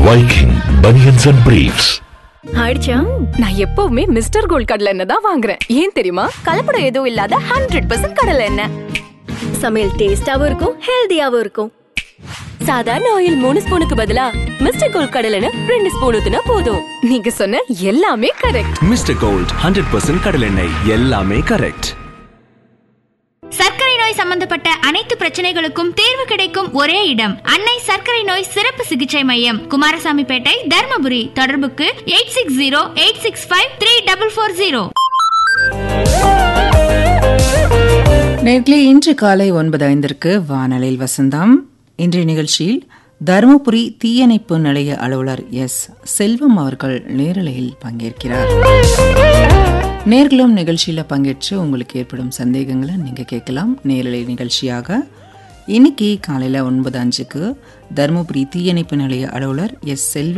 Viking Bunions and Briefs. ஆயிடுச்சா நான் எப்பவுமே மிஸ்டர் கோல்ட் கடலை எண்ணெய் தான் வாங்குறேன் ஏன் தெரியுமா கலப்படம் எதுவும் இல்லாத ஹண்ட்ரட் பர்சன்ட் கடலை எண்ணெய் சமையல் டேஸ்டாவும் இருக்கும் ஹெல்தியாவும் இருக்கும் சாதாரண ஆயில் மூணு ஸ்பூனுக்கு பதிலா மிஸ்டர் கோல்ட் கடலை எண்ணெய் ரெண்டு ஸ்பூன் ஊத்துனா போதும் நீங்க சொன்ன எல்லாமே correct Mister Gold hundred percent கடலெண்ணெய் எல்லாமே கரெக்ட் சர்க்கரை நோய் சம்பந்தப்பட்ட அனைத்து பிரச்சனைகளுக்கும் தீர்வு கிடைக்கும் ஒரே இடம் அன்னை சர்க்கரை நோய் சிறப்பு சிகிச்சை மையம் குமாரசாமிப்பேட்டை தர்மபுரி தொடர்புக்கு eight six zero eight six five three double four zero நேர்களே இன்று காலை ஒன்பது ஐந்திற்கு வானலில் வசந்தம் இன்றைய நிகழ்ச்சியில் தருமபுரி தீயணைப்பு நிலைய அலுவலர் எஸ் செல்வம் அவர்கள் நேரலையில் பங்கேற்கிறார் நேர்களும் நிகழ்ச்சியில் பங்கேற்று உங்களுக்கு ஏற்படும் சந்தேகங்களை நீங்கள் கேட்கலாம் நேரலை நிகழ்ச்சியாக இன்னைக்கு காலையில் ஒன்பது அஞ்சுக்கு தருமபுரி தீயணைப்பு நிலைய அலுவலர் எஸ் செல்வம்